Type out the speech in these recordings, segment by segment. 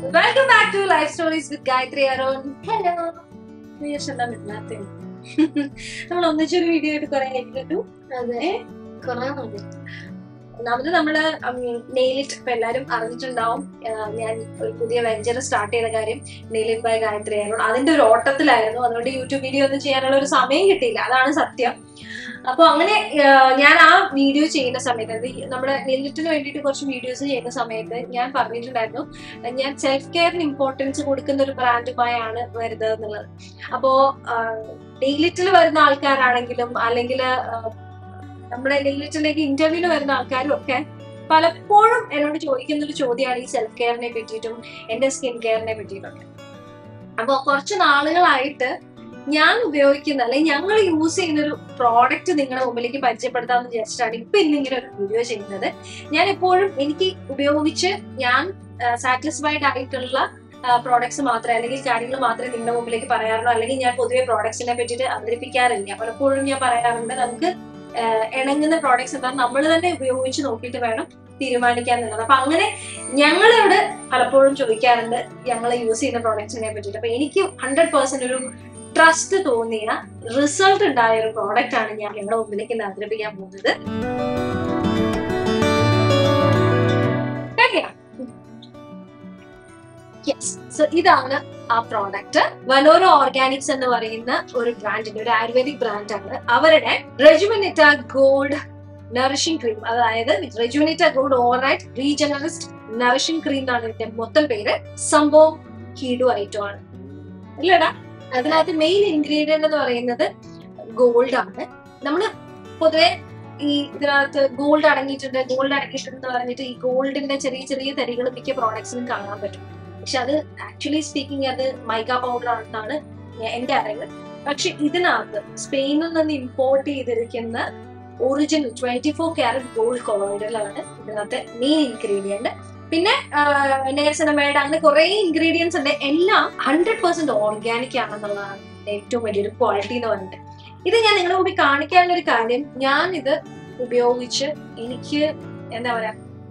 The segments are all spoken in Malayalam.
welcome back to life stories with Gayathri Aaron hello എല്ലാം ഇല്ലാത്ത നമ്മൾ ഒന്നിച്ചൊരു വീഡിയോ ആയിട്ട് കുറെ കഴിഞ്ഞിട്ടു അതെ കൊറേ മതി ഒന്നാമത് നമ്മള് നെയിലിറ്റ് ഇപ്പൊ എല്ലാരും അറിഞ്ഞിട്ടുണ്ടാവും ആ, ഞാൻ ഒരു പുതിയ വെഞ്ചർ സ്റ്റാർട്ട് ചെയ്ത കാര്യം നെയിലിറ്റ് ബൈ ഗായത്രി ആയിരുന്നു അതിന്റെ ഒരു ഓട്ടത്തിലായിരുന്നു അതുകൊണ്ട് യൂട്യൂബ് വീഡിയോ ഒന്നും ചെയ്യാനുള്ള ഒരു സമയം കിട്ടിയില്ല അതാണ് സത്യം അപ്പൊ അങ്ങനെ ആ, ഞാൻ ആ വീഡിയോ ചെയ്യുന്ന സമയത്ത് അത് ഈ നമ്മുടെ നെയിലിറ്റിന് വേണ്ടിയിട്ട് കുറച്ച് വീഡിയോസ് ചെയ്യുന്ന സമയത്ത് ഞാൻ പറഞ്ഞിട്ടുണ്ടായിരുന്നു ഞാൻ സെൽഫ് കെയറിന് ഇമ്പോർട്ടൻസ് കൊടുക്കുന്ന ഒരു ബ്രാൻഡുമായാണ് വരുന്നത് എന്നുള്ളത് അപ്പോ നെയിലിറ്റിൽ വരുന്ന ആൾക്കാരാണെങ്കിലും അല്ലെങ്കിൽ നമ്മുടെ നെയിലിറ്റിലേക്ക് ഇന്റർവ്യൂവിന് വരുന്ന ആൾക്കാരും ഒക്കെ പലപ്പോഴും എന്നോട് ചോദിക്കുന്ന ഒരു ചോദ്യമാണ് ഈ സെൽഫ് കെയറിനെ പറ്റിയിട്ടും എന്റെ സ്കിൻ കെയറിനെ പറ്റിയിട്ടൊക്കെ അപ്പൊ കുറച്ച് നാളുകളായിട്ട് ഞാൻ ഉപയോഗിക്കുന്ന അല്ലെങ്കിൽ ഞങ്ങൾ യൂസ് ചെയ്യുന്ന ഒരു പ്രോഡക്റ്റ് നിങ്ങളുടെ മുമ്പിലേക്ക് പരിചയപ്പെടുത്താമെന്ന് വിചാരിച്ചിട്ടാണ് ഇപ്പൊ ഇന്ന് ഇങ്ങനെ ഒരു വീഡിയോ ചെയ്യുന്നത് ഞാൻ എപ്പോഴും എനിക്ക് ഉപയോഗിച്ച് ഞാൻ സാറ്റിസ്ഫൈഡ് ആയിട്ടുള്ള പ്രോഡക്ട്സ് മാത്രമേ അല്ലെങ്കിൽ കാര്യങ്ങൾ മാത്രമേ നിങ്ങളുടെ മുമ്പിലേക്ക് പറയാറുള്ളൂ അല്ലെങ്കിൽ ഞാൻ പൊതുവെ പ്രോഡക്ട്സിനെ പറ്റിയിട്ട് അവതരിപ്പിക്കാറില്ല പലപ്പോഴും ഞാൻ പറയാറുണ്ട് നമുക്ക് ആഹ് ഇണങ്ങുന്ന പ്രോഡക്ട്സ് എന്താ നമ്മൾ തന്നെ ഉപയോഗിച്ച് നോക്കിയിട്ട് വേണം തീരുമാനിക്കാൻ എന്നുള്ളത് അപ്പൊ അങ്ങനെ ഞങ്ങളോട് പലപ്പോഴും ചോദിക്കാറുണ്ട് ഞങ്ങൾ യൂസ് ചെയ്യുന്ന പ്രോഡക്ട്സിനെ പറ്റിയിട്ട് അപ്പൊ എനിക്ക് ഹൺഡ്രഡ് പേഴ്സെന്റ് ഒരു ട്രസ്റ്റ് തോന്നിയ റിസൾട്ട് ഉണ്ടായ ഒരു പ്രോഡക്റ്റ് ആണ് ഞാൻ നിങ്ങളുടെ മുമ്പിലേക്ക് ഇന്ന് അവതരിപ്പിക്കാൻ പോകുന്നത് യെസ് സോ ഇതാണ് ആ പ്രോഡക്റ്റ് വനോരോ ഓർഗാനിക്സ് എന്ന് പറയുന്ന ഒരു ബ്രാൻഡിന്റെ ഒരു ആയുർവേദിക് ബ്രാൻഡാണ് അവരുടെ റെജുമിനിറ്റ ഗോൾഡ് നറിഷിംഗ് ക്രീം അതായത് rejuvenate gold overnight regenerist nourishing cream എന്നാണ് ഇതിന്റെ മൊത്തം പേര് സംഭവം കീഡു ഐറ്റം ആണ് ഇല്ലടാ അതിനകത്ത് മെയിൻ ഇൻഗ്രീഡിയന്റ് എന്ന് പറയുന്നത് ഗോൾഡ് ആണ് നമ്മള് പൊതുവെ ഈ ഇതിനകത്ത് ഗോൾഡ് അടങ്ങിയിട്ടുണ്ട് ഗോൾഡ് അടങ്ങിയിട്ടുണ്ട് എന്ന് പറഞ്ഞിട്ട് ഈ ഗോൾഡിന്റെ ചെറിയ ചെറിയ തരികൾ മിക്ക പ്രോഡക്ട്സിനും കാണാൻ പറ്റും പക്ഷെ അത് ആക്ച്വലി സ്പീക്കിംഗ് അത് മൈക്ക പൗഡർ ആണെന്നാണ് ഞാൻ- എന്റെ അറിവ് പക്ഷെ ഇതിനകത്ത് സ്പെയിനിൽ നിന്ന് ഇമ്പോർട്ട് ചെയ്തിരിക്കുന്ന original twenty four carat gold കൊളോയിഡലാണ് ഇതിനകത്തെ മെയിൻ ഇൻഗ്രീഡിയന്റ് പിന്നെ നേഴ്സനമേഡ് അങ്ങനെ കുറെ ഇൻഗ്രീഡിയൻസ് ഉണ്ട് എല്ലാം ഹൺഡ്രഡ് പെർസെന്റ് ഓർഗാനിക് ആണെന്നുള്ളതാണ് ഇതിന്റെ ഏറ്റവും വലിയൊരു ക്വാളിറ്റി എന്ന് പറയുന്നത് ഇത് ഞാൻ നിങ്ങളുടെ മുമ്പിൽ കാണിക്കാനുള്ള ഒരു കാര്യം ഞാൻ ഇത് ഉപയോഗിച്ച് എനിക്ക് എന്താ പറയാ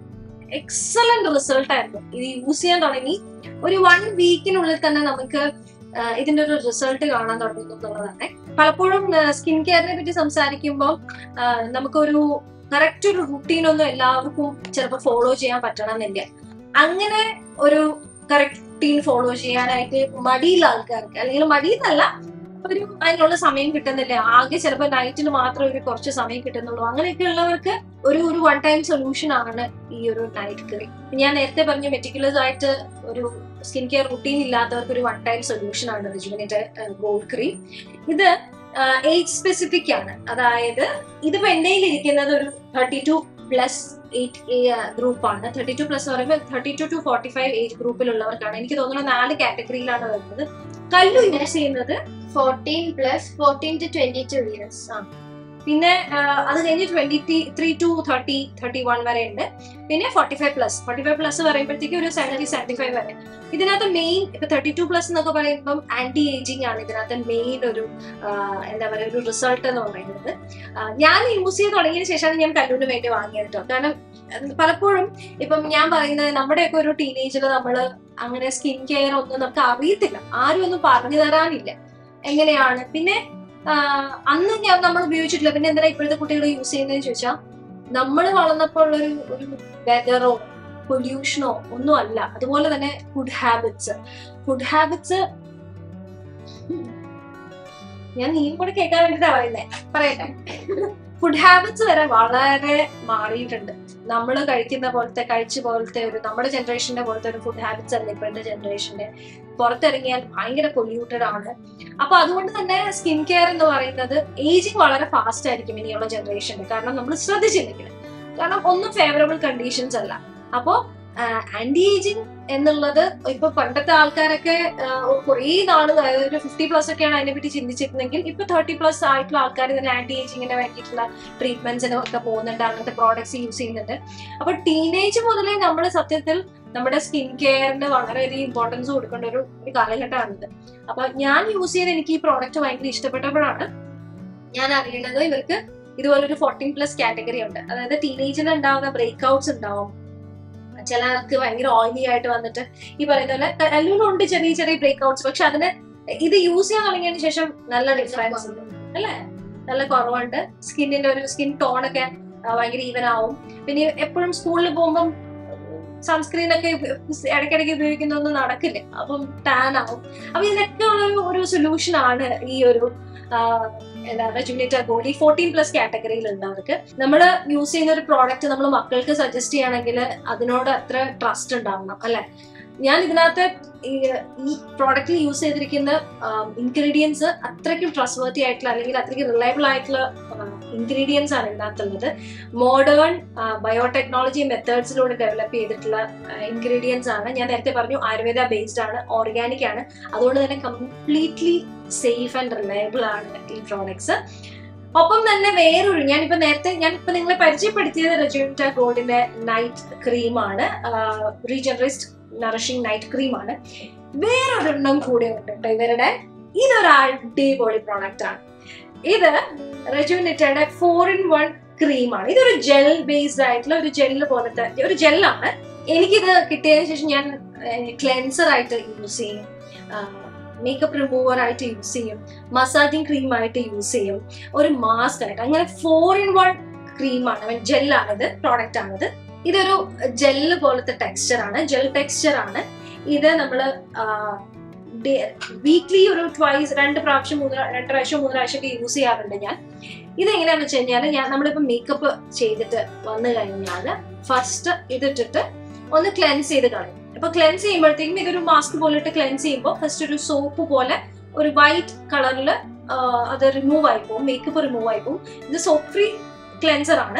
എക്സലന്റ് റിസൾട്ട് ആയിരുന്നു ഇത് യൂസ് ചെയ്യാൻ തുടങ്ങി ഒരു വൺ വീക്കിനുള്ളിൽ തന്നെ നമുക്ക് ആ, ഇതിന്റെ ഒരു റിസൾട്ട് കാണാൻ തുടങ്ങുന്നു എന്നുള്ളതാണ് പലപ്പോഴും സ്കിൻ കെയറിനെ പറ്റി സംസാരിക്കുമ്പോൾ ആ, നമുക്കൊരു കറക്റ്റ് ഒരു റുട്ടീൻ ഒന്നും എല്ലാവർക്കും ചിലപ്പോൾ ഫോളോ ചെയ്യാൻ പറ്റണമെന്നില്ല അങ്ങനെ ഒരു കറക്റ്റ് റുട്ടീൻ ഫോളോ ചെയ്യാനായിട്ട് മടിയുള്ള ആൾക്കാർക്ക് അല്ലെങ്കിൽ മടിയെന്നല്ല ഒരു അതിനുള്ള സമയം കിട്ടുന്നില്ല ആകെ ചിലപ്പോൾ നൈറ്റിന് മാത്രം ഒരു കുറച്ച് സമയം കിട്ടുന്നുള്ളൂ അങ്ങനെയൊക്കെ ഉള്ളവർക്ക് ഒരു ഒരു വൺ ടൈം സൊല്യൂഷൻ ആണ് ഈ ഒരു നൈറ്റ് ക്രീം ഞാൻ നേരത്തെ പറഞ്ഞു മെറ്റിക്കുലസ് ആയിട്ട് ഒരു സ്കിൻ കെയർ റുട്ടീൻ ഇല്ലാത്തവർക്ക് ഒരു വൺ ടൈം സൊല്യൂഷൻ ആണ് റിജുവിനേറ്റ് ഗോൾഡ് ക്രീം ഇത് ഏജ് സ്പെസിഫിക് ആണ് അതായത് ഇതിപ്പോ എന്റെ ഇരിക്കുന്നത് ഒരു തേർട്ടി ടു പ്ലസ് എയ്റ്റ് ഗ്രൂപ്പാണ് തേർട്ടി ടു പ്ലസ് എന്ന് പറയുമ്പോൾ thirty two to forty five age ഗ്രൂപ്പിലുള്ളവർക്കാണ് എനിക്ക് തോന്നുന്നു നാല് കാറ്റഗറിയിലാണ് വരുന്നത് കല്ലു യൂസ് ചെയ്യുന്നത് fourteen plus fourteen to twenty two years പിന്നെ ആ, അത് കഴിഞ്ഞ് twenty three to thirty thirty one വരെ ഉണ്ട് പിന്നെ forty five plus forty five plus പറയുമ്പോഴത്തേക്ക് ഒരു സെവന്റി സെവന്റി ഫൈവ് വരെ ഇതിനകത്ത് മെയിൻ ഇപ്പൊ തേർട്ടി ടു പ്ലസ് എന്നൊക്കെ പറയുമ്പം ആന്റി ഏജിങ് ആണ് ഇതിനകത്ത് മെയിൻ ഒരു ആ, എന്താ പറയുക ഒരു റിസൾട്ട് എന്ന് പറയുന്നത് ആ, ഞാൻ യൂസ് ചെയ്ത് തുടങ്ങിയതിന് ശേഷമാണ് ഞാൻ കല്ലൂരിന് വേണ്ടി വാങ്ങിയത് കേട്ടോ കാരണം ഉം, പലപ്പോഴും ഇപ്പം ഞാൻ പറയുന്നത് നമ്മുടെയൊക്കെ ഒരു ടീനേജിൽ നമ്മൾ അങ്ങനെ സ്കിൻ കെയർ ഒന്നും നമുക്ക് അറിയത്തില്ല ആരും ഒന്നും പറഞ്ഞു തരാനില്ല എങ്ങനെയാണ് പിന്നെ ആഹ് അന്ന് ഞാൻ നമ്മൾ ഉപയോഗിച്ചിട്ടില്ല പിന്നെ എന്തിനാ ഇപ്പോഴത്തെ കുട്ടികൾ യൂസ് ചെയ്യുന്നതെന്ന് ചോദിച്ചാൽ നമ്മൾ വളർന്നപ്പോൾ ഉള്ളൊരു ഒരു വെതറോ പൊല്യൂഷനോ ഒന്നും അല്ല അതുപോലെ തന്നെ ഫുഡ് ഹാബിറ്റ്സ് ഫുഡ് ഹാബിറ്റ്സ് ഞാൻ നീയും കൂടെ കേൾക്കാൻ വേണ്ടിട്ടാ പറയുന്നേ പറയട്ടെ ഫുഡ് ഹാബിറ്റ്സ് വരെ വളരെ മാറിയിട്ടുണ്ട് നമ്മൾ കഴിക്കുന്ന പോലത്തെ കഴിച്ച പോലത്തെ ഒരു നമ്മുടെ ജനറേഷന്റെ പോലത്തെ ഒരു ഫുഡ് ഹാബിറ്റ്സ് അല്ല ഇപ്പോഴത്തെ ജനറേഷന്റെ പുറത്തിറങ്ങിയാൽ ഭയങ്കര പൊല്യൂട്ടഡ് ആണ് അപ്പൊ അതുകൊണ്ട് തന്നെ സ്കിൻ കെയർ എന്ന് പറയുന്നത് ഏജിങ് വളരെ ഫാസ്റ്റ് ആയിരിക്കും ഇനിയുള്ള ജനറേഷനിൽ കാരണം നമ്മൾ ശ്രദ്ധിച്ചില്ലെങ്കിൽ കാരണം ഒന്നും ഫേവറബിൾ കണ്ടീഷൻസ് അല്ല അപ്പോ ആന്റി ഏജിങ് എന്നുള്ളത് ഇപ്പൊ പണ്ടത്തെ ആൾക്കാരൊക്കെ കുറേ നാള് അതായത് ഒരു ഫിഫ്റ്റി പ്ലസ് ഒക്കെയാണ് അതിനെപ്പറ്റി ചിന്തിച്ചിരുന്നെങ്കിൽ ഇപ്പൊ തേർട്ടി പ്ലസ് ആയിട്ടുള്ള ആൾക്കാർ തന്നെ ആന്റി ഏജിങ്ങിന് വേണ്ടിയിട്ടുള്ള ട്രീറ്റ്മെന്റ്സിന് ഒക്കെ പോകുന്നുണ്ട് അങ്ങനത്തെ പ്രോഡക്ട്സ് യൂസ് ചെയ്യുന്നുണ്ട് അപ്പൊ ടീനേജ് മുതലേ നമ്മൾ സത്യത്തിൽ നമ്മുടെ സ്കിൻ കെയറിന് വളരെയധികം ഇമ്പോർട്ടൻസ് കൊടുക്കേണ്ട ഒരു ഒരു കാലഘട്ടമാണിത് അപ്പൊ ഞാൻ യൂസ് ചെയ്ത് എനിക്ക് ഈ പ്രോഡക്റ്റ് ഭയങ്കര ഇഷ്ടപ്പെട്ടപ്പോഴാണ് ഞാൻ അറിയുന്നത് ഇവർക്ക് ഇതുപോലെ ഒരു ഫോർട്ടീൻ പ്ലസ് കാറ്റഗറി ഉണ്ട് അതായത് ടീനേജിൽ ഉണ്ടാവുന്ന ബ്രേക്ക് ഔട്ട്സ് ഉണ്ടാവും ചിലർക്ക് ഭയങ്കര ഓയിലി ആയിട്ട് വന്നിട്ട് ഈ പറയുന്ന പോലെ കല്ലൂരുണ്ട് ചെറിയ ചെറിയ ബ്രേക്ക് ഔട്ട്സ് പക്ഷെ അതിന് ഇത് യൂസ് ചെയ്യാൻ തുടങ്ങിയതിന് ശേഷം നല്ല ഡിഫറൻസ് ഉണ്ട് അല്ലേ നല്ല കുറവുണ്ട് സ്കിന്നിന്റെ ഒരു സ്കിൻ ടോൺ ഒക്കെ ആ, ഭയങ്കര ഈവൻ ആവും പിന്നെ എപ്പോഴും സ്കൂളിൽ പോകുമ്പം സൺസ്ക്രീൻ ഒക്കെ ഉപ- ഇടയ്ക്കിടയ്ക്ക് ഉപയോഗിക്കുന്നൊന്നും നടക്കില്ല അപ്പം ടാൻ ആവും അപ്പൊ ഇതിനൊക്കെ ഉള്ള ഒരു- ഒരു സൊല്യൂഷൻ ആണ് ഈ ഒരു ആ, എന്താ റെജുമിനേറ്റർ ഗോൾഡ് ഈ ഫോർട്ടീൻ പ്ലസ് കാറ്റഗറിയിൽ ഉള്ളവർക്ക് നമ്മൾ യൂസ് ചെയ്യുന്ന ഒരു പ്രോഡക്റ്റ് നമ്മൾ മക്കൾക്ക് സജസ്റ്റ് ചെയ്യണമെങ്കിൽ അതിനോട് അത്ര ട്രസ്റ്റ് ഉണ്ടാവണം അല്ലെ ഞാൻ ഇതിനകത്ത് ഈ ഈ പ്രോഡക്റ്റിൽ യൂസ് ചെയ്തിരിക്കുന്ന ഇൻഗ്രീഡിയൻസ് അത്രയ്ക്കും ട്രസ്റ്റ് വർത്തി ആയിട്ടുള്ള അല്ലെങ്കിൽ അത്രയ്ക്കും റിലയബിൾ ആയിട്ടുള്ള ഇൻഗ്രീഡിയൻസ് ആണ് ഇതിനകത്തുള്ളത് മോഡേൺ ബയോടെക്നോളജി മെത്തേഡ്സിലൂടെ ഡെവലപ്പ് ചെയ്തിട്ടുള്ള ഇൻഗ്രീഡിയൻസ് ആണ് ഞാൻ നേരത്തെ പറഞ്ഞു ആയുർവേദ ബേസ്ഡ് ആണ് ഓർഗാനിക് ആണ് അതുകൊണ്ട് തന്നെ കംപ്ലീറ്റ്ലി സേഫ് ആൻഡ് റിലയബിൾ ആണ് ഈ പ്രോഡക്ട്സ് ഒപ്പം തന്നെ വേറൊരു ഞാനിപ്പോ നേരത്തെ ഞാൻ ഇപ്പൊ നിങ്ങളെ പരിചയപ്പെടുത്തിയത് റെജുവിറ്റ ഗോൾഡിന്റെ നൈറ്റ് ക്രീമാണ് റീജനറിസ്റ്റ് നറിഷിംഗ് നൈറ്റ് ക്രീമാണ് വേറൊരെണ്ണം കൂടെ ഉണ്ട് കേട്ടോ ഇവരുടെ ഇതൊരു അടിപൊളി പ്രോഡക്റ്റ് ആണ് ഇത് റെജുവിനിറ്റയുടെ ഫോർ ഇൻ വൺ ക്രീമാണ് ഇതൊരു ജെൽ ബേസ്ഡ് ആയിട്ടുള്ള ഒരു ജെല്ല് പോലത്തെ ഒരു ജെല്ലാണ് എനിക്കിത് കിട്ടിയതിന് ശേഷം ഞാൻ ക്ലെൻസർ ആയിട്ട് യൂസ് ചെയ്യും മേക്കപ്പ് റിമൂവർ ആയിട്ട് യൂസ് ചെയ്യും മസാജിങ് ക്രീം ആയിട്ട് യൂസ് ചെയ്യും ഒരു മാസ്ക് ആയിട്ട് അങ്ങനെ ഫോർ ഇൻ വൺ ക്രീമാണ് ജെല്ലാണിത് പ്രോഡക്റ്റ് ആണിത് ഇതൊരു ജെല്ല് പോലത്തെ ടെക്സ്ചർ ആണ് ജെൽ ടെക്സ്ചർ ആണ് ഇത് നമ്മൾ വീക്ക്ലി ഒരു ട്വൈസ് രണ്ട് പ്രാവശ്യം മൂന്ന് രണ്ട് പ്രാവശ്യം മൂന്ന് പ്രാവശ്യം ഒക്കെ യൂസ് ചെയ്യാറുണ്ട് ഞാൻ ഇത് എങ്ങനെയാന്ന് വെച്ച് കഴിഞ്ഞാൽ ഞാൻ നമ്മളിപ്പോ മേക്കപ്പ് ചെയ്തിട്ട് വന്നു കഴിഞ്ഞാൽ ഫസ്റ്റ് ഇതിട്ടിട്ട് ഒന്ന് ക്ലെൻസ് ചെയ്ത് കളയും അപ്പൊ ക്ലെൻസ് ചെയ്യുമ്പോഴത്തേക്കും ഇതൊരു മാസ്ക് പോലെ ഇട്ട് ക്ലെൻസ് ചെയ്യുമ്പോൾ ഫസ്റ്റ് ഒരു സോപ്പ് പോലെ ഒരു വൈറ്റ് കളറിൽ അത് റിമൂവ് ആയി പോകും മേക്കപ്പ് റിമൂവ് ആയി പോകും ഇത് സോപ്പ് ഫ്രീ ക്ലെൻസർ ആണ്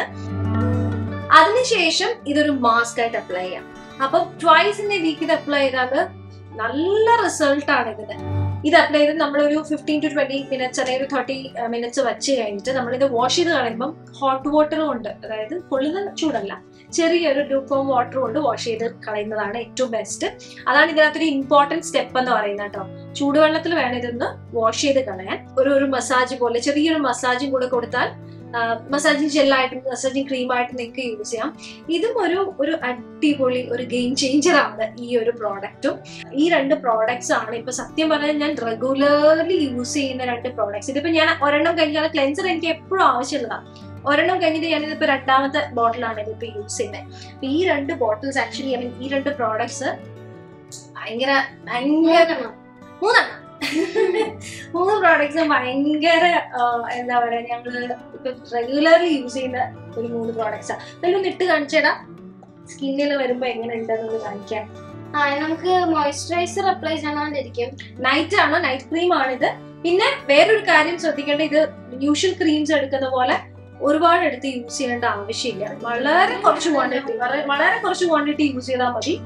അതിനുശേഷം ഇതൊരു മാസ്ക് ആയിട്ട് അപ്ലൈ ചെയ്യാം അപ്പൊ ട്വൈസ് ഇൻ എ വീക്ക് ഇത് അപ്ലൈ ചെയ്താൽ നല്ല റിസൾട്ട് ആണ് ഇതിന് ഇത് അപ്ലൈ ചെയ്ത് നമ്മളൊരു ഫിഫ്റ്റീൻ ടു ട്വന്റി മിനിറ്റ്സ് അല്ലെങ്കിൽ ഒരു തേർട്ടി മിനിറ്റ്സ് വെച്ച് കഴിഞ്ഞിട്ട് നമ്മളിത് വാഷ് ചെയ്ത് കളയുമ്പം ഹോട്ട് വാട്ടർ കൊണ്ട് അതായത് പൊള്ളുന്ന ചൂടല്ല ചെറിയൊരു ലൂക്കോം വാട്ടർ കൊണ്ട് വാഷ് ചെയ്ത് കളയുന്നതാണ് ഏറ്റവും ബെസ്റ്റ് അതാണ് ഇതിനകത്തൊരു ഇമ്പോർട്ടൻറ്റ് സ്റ്റെപ്പ് എന്ന് പറയുന്നത് കേട്ടോ ചൂടുവെള്ളത്തിൽ വേണം ഇതൊന്ന് വാഷ് ചെയ്ത് കളയാൻ ഒരു ഒരു മസാജ് പോലെ ചെറിയൊരു മസാജും കൂടെ കൊടുത്താൽ മസാജിങ് ജെല്ലായിട്ടും മസാജിങ് ക്രീമായിട്ടും നിങ്ങൾക്ക് യൂസ് ചെയ്യാം ഇതും ഒരു ഒരു അടിപൊളി ഒരു ഗെയിം ചേഞ്ചർ ആണ് ഈ ഒരു പ്രോഡക്റ്റും ഈ രണ്ട് പ്രോഡക്ട്സ് ആണ് ഇപ്പൊ സത്യം പറഞ്ഞാൽ ഞാൻ റെഗുലർലി യൂസ് ചെയ്യുന്ന രണ്ട് പ്രോഡക്ട്സ് ഇതിപ്പോ ഞാൻ ഒരെണ്ണം കഴിഞ്ഞാൽ ക്ലെൻസർ എനിക്ക് എപ്പോഴും ആവശ്യമുള്ളതാണ് ഒരെണ്ണം കഴിഞ്ഞിട്ട് ഞാൻ ഇതിപ്പോ രണ്ടാമത്തെ ബോട്ടിലാണ് ഇതിപ്പോ യൂസ് ചെയ്യുന്നത് ഈ രണ്ട് ബോട്ടിൽസ് ആക്ച്വലി ഐ മീൻ ഈ രണ്ട് പ്രോഡക്ട്സ് ഭയങ്കര ഭയങ്കര മൂന്നെണ്ണം മൂന്ന് പ്രോഡക്ട്സും ഭയങ്കര ആ, എന്താ പറയാ ഞങ്ങള് ഇപ്പൊ റെഗുലർലി യൂസ് ചെയ്യുന്ന ഒരു മൂന്ന് പ്രോഡക്ട്സാ അതിലൊന്ന് ഇട്ട് കാണിച്ചേടാ സ്കിന്നിൽ വരുമ്പോ എങ്ങനെ ഉണ്ടെന്നൊന്ന് കാണിക്കാം ആ നമുക്ക് മോയ്സ്ചറൈസർ അപ്ലൈ ചെയ്യണമെന്നിരിക്കും നൈറ്റ് ആണ് നൈറ്റ് ക്രീം ആണിത് പിന്നെ വേറൊരു കാര്യം ശ്രദ്ധിക്കേണ്ട ഇത് യൂഷ്വൽ ക്രീംസ് എടുക്കുന്ന പോലെ ഒരുപാട് എടുത്ത് യൂസ് ചെയ്യേണ്ട ആവശ്യമില്ല വളരെ കുറച്ച് ക്വാണ്ടിറ്റി വളരെ കുറച്ച് ക്വാണ്ടിറ്റി യൂസ് ചെയ്താൽ മതി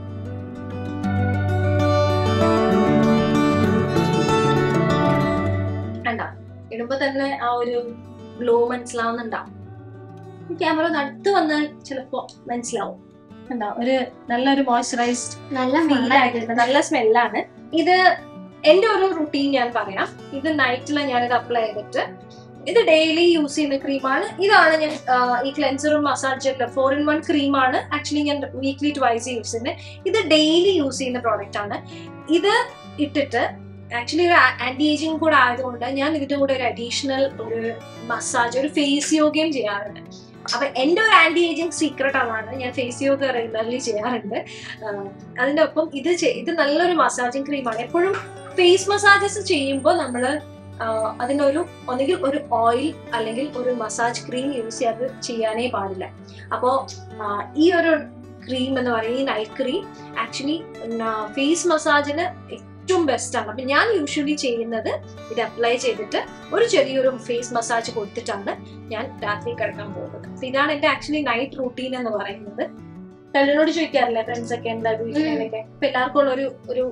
കണ്ട ഇടുമ്പോ തന്നെ ആ ഒരു ഗ്ലോ മനസ്സിലാവുന്നുണ്ടാവും ക്യാമറ ഒന്ന് അടുത്ത് വന്നാൽ ചിലപ്പോ മനസ്സിലാവും കണ്ടോ ഒരു നല്ലൊരു മോയ്സ്ചറൈസ്ഡ് നല്ല ഫീൽ മണം ആയിട്ടുണ്ട് നല്ല സ്മെല്ലാണ് ഇത് എന്റെ ഒരു റുട്ടീൻ ഞാൻ പറയാം ഇത് നൈറ്റിൽ ഞാനിത് അപ്ലൈ ചെയ്തിട്ട് ഇത് ഡെയിലി യൂസ് ചെയ്യുന്ന ക്രീമാണ് ഇതാണ് ഞാൻ ആ, ഈ ക്ലെൻസറും മസാജ് ജെല്ലും ഫോർ ഇൻ വൺ ക്രീമാണ് ആക്ച്വലി ഞാൻ വീക്ക്ലി ട്വൈസ് യൂസ് ചെയ്യുന്നത് ഇത് ഡെയിലി യൂസ് ചെയ്യുന്ന പ്രോഡക്റ്റ് ആണ് ഇത് ഇട്ടിട്ട് ആക്ച്വലി ഒരു ആന്റി ഏജിങ് കൂടെ ആയതുകൊണ്ട് ഞാൻ ഇതിന്റെ കൂടെ ഒരു അഡീഷണൽ ഒരു മസാജ് ഒരു ഫേസ് യോഗയും ചെയ്യാറുണ്ട് അപ്പൊ എന്റെ ഒരു ആന്റി ഏജിങ് സീക്രട്ട് അതാണ് ഞാൻ ഫേസ് യോഗ റെഗുലർലി ചെയ്യാറുണ്ട് ആഹ് അതിന്റെ ഒപ്പം ഇത് ചെ- ഇത് നല്ലൊരു മസാജിങ് ക്രീമാണ് എപ്പോഴും ഫേസ് മസാജസ് ചെയ്യുമ്പോൾ നമ്മൾ അതിനൊരു ഒന്നുകിൽ ഒരു ഓയിൽ അല്ലെങ്കിൽ ഒരു മസാജ് ക്രീം യൂസ് ചെയ്യാതെ ചെയ്യാനേ പാടില്ല അപ്പോൾ ഈ ഒരു ക്രീം എന്ന് പറയുന്നത് ഈ നൈറ്റ് ക്രീം ആക്ച്വലി ഫേസ് മസാജിന് ഏറ്റവും ബെസ്റ്റ് ആണ് അപ്പൊ ഞാൻ യൂഷ്വലി ചെയ്യുന്നത് ഇത് അപ്ലൈ ചെയ്തിട്ട് ഒരു ചെറിയൊരു ഫേസ് മസാജ് കൊടുത്തിട്ടാണ് ഞാൻ രാത്രി കിടക്കാൻ പോകുന്നത് അപ്പൊ ഇതാണ് എന്റെ ആക്ച്വലി നൈറ്റ് റൂട്ടീൻ എന്ന് പറയുന്നത് തല്ലിനോട് ചോദിക്കാറില്ല ഫ്രണ്ട്സ് ഒക്കെ എന്താ വീട്ടിലൊക്കെ അപ്പൊ എല്ലാവർക്കും ഉള്ള ഒരു ഒരു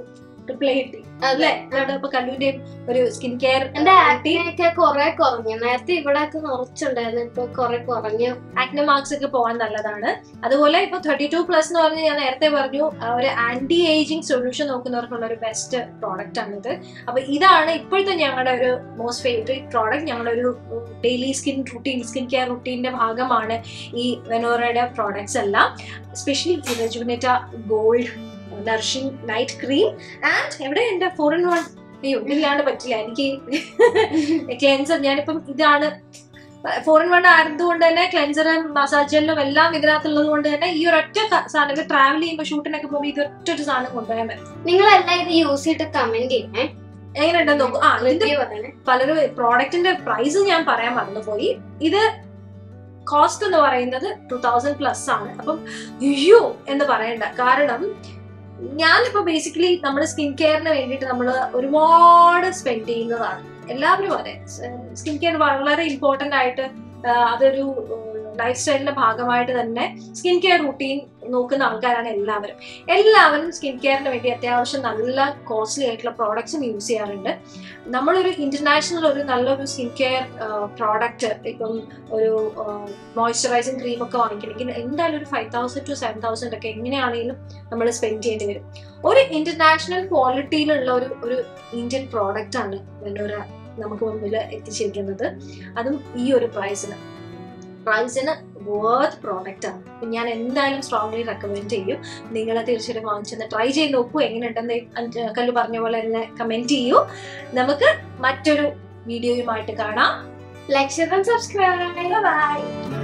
ട്രിപ്പിൾ കിട്ടി അതെ അല്ലേ അതാണ് ഇപ്പൊ കല്ലുവിന്റെയും ഒരു സ്കിൻ കെയർ എന്റെ ആക്നെയൊക്കെ കൊറേ കുറഞ്ഞു നേരത്തെ ഇവിടെ ഒക്കെ നിറച്ചുണ്ടായിരുന്നു ഇപ്പൊ കൊറേ കുറഞ്ഞു ആക്നെ മാർക്സ് ഒക്കെ പോകാൻ നല്ലതാണ് അതുപോലെ ഇപ്പൊ തേർട്ടി ടു പ്ലസ് എന്ന് പറഞ്ഞ് ഞാൻ നേരത്തെ പറഞ്ഞു ആ ഒരു ആന്റി ഏജിങ് സൊല്യൂഷൻ നോക്കുന്നവർക്കുള്ള ഒരു ബെസ്റ്റ് പ്രോഡക്റ്റ് ആണിത് അപ്പൊ ഇതാണ് ഇപ്പോഴത്തെ ഞങ്ങളുടെ ഒരു മോസ്റ്റ് ഫേവറേറ്റ് പ്രോഡക്റ്റ് ഞങ്ങളുടെ ഒരു daily skin routine skin care റുട്ടീന്റെ ഭാഗമാണ് ഈ വെനോറയുടെ പ്രോഡക്ട്സ് എല്ലാം especially rejuvenate gold nourishing night cream and എവിടെ എന്റെ ഫോർ ഇൻ വൺ അയ്യോ ഇതില്ലാണ്ട് പറ്റില്ല എനിക്ക് ക്ലെൻസർ ഞാനിപ്പം ഇതാണ് ഫോർ ഇൻ വൺ ആയതുകൊണ്ട് തന്നെ ക്ലെൻസറും മസാജ് ജെല്ലും എല്ലാം ഇതിനകത്തുള്ളത് കൊണ്ട് തന്നെ ഈ ഒരൊറ്റ ക- സാധനം ട്രാവൽ ചെയ്യുമ്പോൾ ഷൂട്ടിനൊക്കെ പോകുമ്പോൾ ഇത് ഒറ്റ ഒരു സാധനം കൊണ്ടുപോയാൽ മതി നിങ്ങൾ എല്ലാം ഇത് യൂസ് ചെയ്തിട്ട് കമന്റ് ചെയ്യണേ എങ്ങനെയുണ്ടെന്ന് നോക്കും ആ ഇതിന്റെ റിവ്യൂ പറയണേ പലരും പ്രോഡക്റ്റിന്റെ പ്രൈസ് ഞാൻ പറയാൻ മറന്നുപോയി ഇത് കോസ്റ്റ് എന്ന് പറയുന്നത് ടു തൗസൻഡ് പ്ലസ് ആണ് അപ്പം അയ്യോ എന്ന് പറയണ്ട കാരണം ഞാനിപ്പോ ബേസിക്കലി നമ്മുടെ സ്കിൻ കെയറിന് വേണ്ടിയിട്ട് നമ്മൾ ഒരുപാട് സ്പെൻഡ് ചെയ്യുന്നതാണ് എല്ലാവരും അതെ സ്കിൻ കെയർ വളരെ ഇമ്പോർട്ടന്റ് ആയിട്ട് ആ, അതൊരു ലൈഫ് സ്റ്റൈലിന്റെ ഭാഗമായിട്ട് തന്നെ സ്കിൻ കെയർ റുട്ടീൻ നോക്കുന്ന ആൾക്കാരാണ് എല്ലാവരും എല്ലാവരും സ്കിൻ കെയറിന് വേണ്ടി അത്യാവശ്യം നല്ല കോസ്റ്റ്ലി ആയിട്ടുള്ള പ്രോഡക്ട്സും യൂസ് ചെയ്യാറുണ്ട് നമ്മളൊരു ഇന്റർനാഷണൽ ഒരു നല്ലൊരു സ്കിൻ കെയർ പ്രോഡക്റ്റ് ഇപ്പം ഒരു മോയ്സ്ചറൈസിങ് ക്രീം ഒക്കെ വാങ്ങിക്കണമെങ്കിൽ എന്തായാലും ഒരു five thousand to seven thousand ഒക്കെ എങ്ങനെയാണെങ്കിലും നമ്മൾ സ്പെൻഡ് ചെയ്യേണ്ടി വരും ഒരു ഇന്റർനാഷണൽ ക്വാളിറ്റിയിലുള്ള ഒരു ഒരു ഇന്ത്യൻ പ്രോഡക്റ്റ് ആണ് വെനോര നമുക്ക് മുമ്പിൽ എത്തിച്ചിരിക്കുന്നത് അതും ഈ ഒരു പ്രൈസിന് പ്രൈസിന് വേർത്ത് പ്രോഡക്റ്റ് ആണ് അപ്പൊ ഞാൻ എന്തായാലും സ്ട്രോങ്ലി റെക്കമെൻഡ് ചെയ്യും നിങ്ങൾ തീർച്ചയായിട്ടും വാങ്ങിച്ചെന്ന് ട്രൈ ചെയ്ത് നോക്കൂ എങ്ങനെയുണ്ടെന്ന് അഞ്ച് കല്ല് പറഞ്ഞ പോലെ തന്നെ കമന്റ് ചെയ്യൂ നമുക്ക് മറ്റൊരു വീഡിയോയുമായിട്ട് കാണാം ലൈക്ക് ചെയ്താൽ സബ്സ്ക്രൈബ് ചെയ്യണേ ബൈ